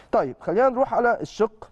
طيب خلينا نروح على الشق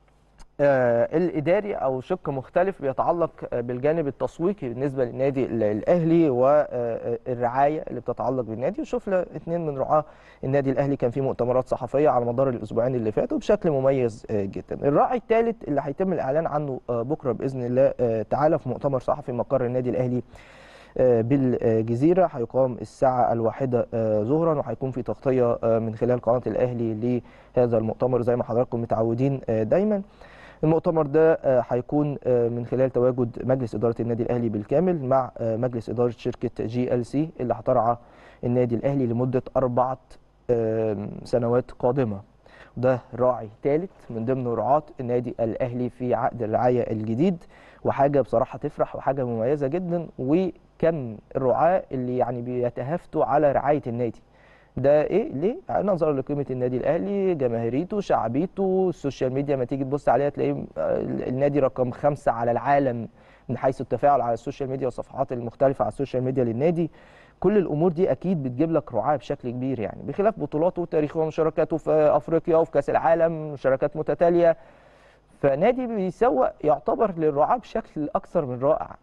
آه الاداري او شق مختلف بيتعلق آه بالجانب التسويقي بالنسبه للنادي ال- الاهلي والرعايه اللي بتتعلق بالنادي وشفنا اثنين من رعاه النادي الاهلي كان في مؤتمرات صحفيه على مدار الاسبوعين اللي فاتوا بشكل مميز آه جدا الراعي الثالث اللي هيتم الاعلان عنه آه بكره باذن الله آه تعالى في مؤتمر صحفي مقر النادي الاهلي آه، بالجزيرة هيقام الساعة الواحدة آه، ظهرا وهيكون في تغطية آه، من خلال قناة الأهلي لهذا المؤتمر زي ما حضراتكم متعودين آه، دايما المؤتمر ده آه، هيكون آه، من خلال تواجد مجلس إدارة النادي الأهلي بالكامل مع آه، مجلس إدارة شركة جي ال سي اللي هترعى النادي الأهلي لمدة أربعة آه، سنوات قادمة ده راعي ثالث من ضمن رعاة النادي الأهلي في عقد الرعاية الجديد وحاجة بصراحة تفرح وحاجة مميزة جدا وكم الرعاة اللي يعني بيتهافتوا على رعاية النادي ده ايه ليه نظرا لقيمه النادي الاهلي جماهيريته شعبيته السوشيال ميديا ما تيجي تبص عليها تلاقيه آه، النادي رقم خمسة على العالم من حيث التفاعل على السوشيال ميديا والصفحات المختلفه على السوشيال ميديا للنادي كل الامور دي اكيد بتجيب لك رعاه بشكل كبير يعني بخلاف بطولاته وتاريخه ومشاركاته في افريقيا وفي كاس العالم مشاركات متتاليه فنادي بيسوق يعتبر للرعاه بشكل اكثر من رائع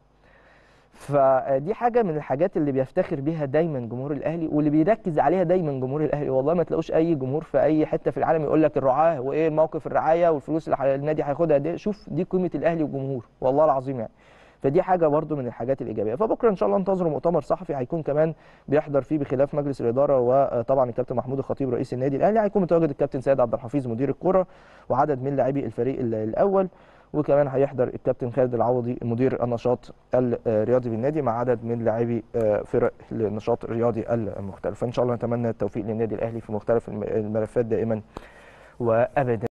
فدي حاجه من الحاجات اللي بيفتخر بيها دايما جمهور الاهلي واللي بيركز عليها دايما جمهور الاهلي والله ما تلاقوش اي جمهور في اي حته في العالم يقول لك الرعاه وايه موقف الرعايه والفلوس اللي ح- النادي هياخدها دي شوف دي قيمه الاهلي وجمهوره والله العظيم يعني فدي حاجه برضو من الحاجات الايجابيه فبكره ان شاء الله انتظروا مؤتمر صحفي هيكون كمان بيحضر فيه بخلاف مجلس الاداره وطبعا الكابتن محمود الخطيب رئيس النادي الاهلي هيكون متواجد الكابتن سيد عبد الحفيظ مدير الكره وعدد من لاعبي الفريق ال- الاول وكمان هيحضر الكابتن خالد العوضي مدير النشاط الرياضي بالنادي مع عدد من لاعبي آه، فرق النشاط الرياضي المختلف فان شاء الله نتمنى التوفيق للنادي الاهلي في مختلف الم- الملفات دائما وابدا